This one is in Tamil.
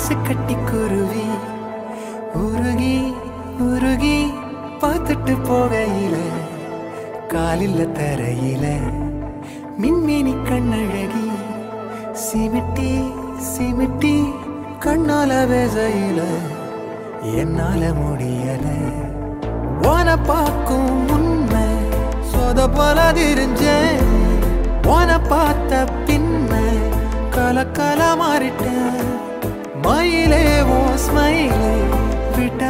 ஐசு கட்டி குருவி உருகி உருகி பார்த்துட்டு போகையில காலில் தரையில மின்மினி கண்ணழகி சிமிட்டி சிமிட்டி கண்ணால வேசையில என்னால முடியல உன பார்க்கும் முன்ன சொத போல தெரிஞ்சேன் உன பார்த்த பின்ன கல கல மாறிட்டேன் மயிலே ஓ ஸ்மைலே விட்ட